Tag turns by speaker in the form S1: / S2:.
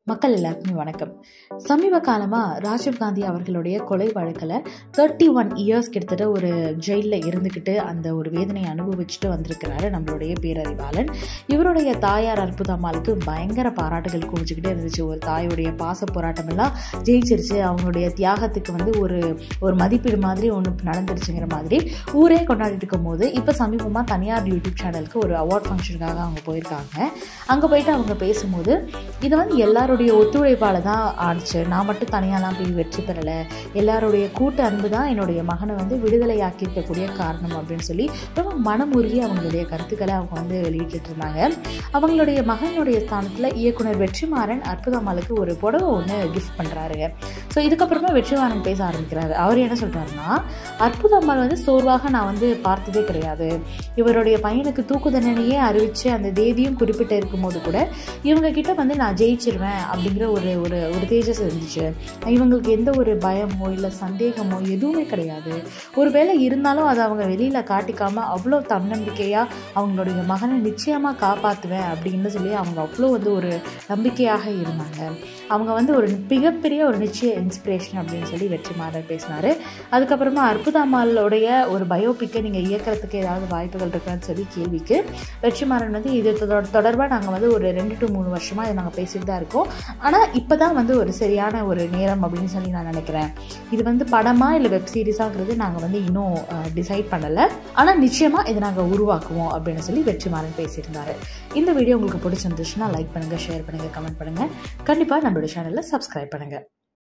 S1: மக்கள் எல்லாருக்குமே வணக்கம் சமீப காலமாக ராஜீவ் காந்தி அவர்களுடைய கொலை வழக்கில் தேர்ட்டி ஒன் இயர்ஸ் கிட்டத்தட்ட ஒரு ஜெயிலில் இருந்துக்கிட்டு அந்த ஒரு வேதனையை அனுபவிச்சுட்டு வந்திருக்கிறாரு நம்மளுடைய பேரறிவாளன் இவருடைய தாயார் அற்புதம்மாளுக்கு பயங்கர பாராட்டுகள் குவிச்சுக்கிட்டே இருந்துச்சு ஒரு தாயுடைய பாச போராட்டம் எல்லாம் ஜெயிச்சிருச்சு அவங்களுடைய தியாகத்துக்கு வந்து ஒரு ஒரு மதிப்பீடு மாதிரி ஒன்று நடந்துருச்சுங்கிற மாதிரி ஊரே கொண்டாடிட்டு இருக்கும்போது இப்போ சமீபமாக தனியார் யூடியூப் சேனலுக்கு ஒரு அவார்ட் ஃபங்க்ஷனுக்காக அவங்க போயிருக்காங்க அங்கே போயிட்டு அவங்க பேசும்போது இதை வந்து எல்லாருடைய ஒத்துழைப்பால் தான் ஆடிச்சு நான் மட்டும் தனியாலாம் போய் வெற்றி பெறலை எல்லாருடைய கூட்டு அன்பு தான் என்னுடைய மகனை வந்து விடுதலை ஆக்கியிருக்கக்கூடிய காரணம் அப்படின்னு சொல்லி ரொம்ப மனமுருகி அவங்களுடைய கருத்துக்களை அவங்க வந்து வெளியிட்டு இருந்தாங்க அவங்களுடைய மகனுடைய ஸ்தானத்தில் இயக்குனர் வெற்றிமாறன் அற்புதம்மாளுக்கு ஒரு புடவை ஒன்று கிஃப்ட் பண்ணுறாருங்க ஸோ இதுக்கப்புறமா வெற்றிமாறன் பேச ஆரம்பிக்கிறாரு அவர் என்ன சொல்கிறாருன்னா அற்புதம்மாள் வந்து சோர்வாக நான் வந்து பார்த்ததே கிடையாது இவருடைய பையனுக்கு தூக்கு தண்டனையே அறிவித்து அந்த தேதியும் குறிப்பிட்டு இருக்கும்போது கூட இவங்க கிட்ட வந்து நான் ஜெயிச்சிருவேன் அப்படிங்கிற ஒரு ஒரு ஒரு தேஜஸ் இருந்துச்சு இவங்களுக்கு எந்த ஒரு பயமோ இல்லை சந்தேகமோ எதுவுமே கிடையாது ஒருவேளை இருந்தாலும் அதை அவங்க வெளியில் காட்டிக்காமல் அவ்வளோ தன்னம்பிக்கையாக அவங்களுடைய மகனை நிச்சயமாக காப்பாற்றுவேன் அப்படின்னு சொல்லி அவங்க அவ்வளோ வந்து ஒரு நம்பிக்கையாக இருந்தாங்க அவங்க வந்து ஒரு மிகப்பெரிய ஒரு நிச்சய இன்ஸ்பிரேஷன் அப்படின்னு சொல்லி வெற்றிமாறன் பேசினார் அதுக்கப்புறமா அற்புதாமாலோடைய ஒரு பயோபிக்கை நீங்கள் இயக்கிறதுக்கு ஏதாவது வாய்ப்புகள் இருக்கான்னு சொல்லி கேள்விக்கு வெற்றிமாறன் வந்து இது தொடர் தொடர்பாக நாங்கள் வந்து ஒரு ரெண்டு டு மூணு வருஷமாக இதை நாங்கள் பேசிட்டு தான் இருக்கோம் ஆனால் இப்போ தான் வந்து ஒரு சரியான ஒரு நேரம் அப்படின்னு சொல்லி நான் நினைக்கிறேன் இது வந்து படமா இல்லை வெப் சீரிஸாங்கிறது நாங்கள் வந்து இன்னும் டிசைட் பண்ணலை ஆனால் நிச்சயமாக இதை நாங்கள் உருவாக்குவோம் அப்படின்னு சொல்லி வெற்றிமாறன் பேசியிருந்தாரு இந்த வீடியோ உங்களுக்கு பிடிச்சிருந்துச்சுன்னா லைக் பண்ணுங்கள் ஷேர் பண்ணுங்கள் கமெண்ட் பண்ணுங்கள் கண்டிப்பாக நம்மளோட சேனலில் சப்ஸ்கிரைப் பண்ணுங்கள்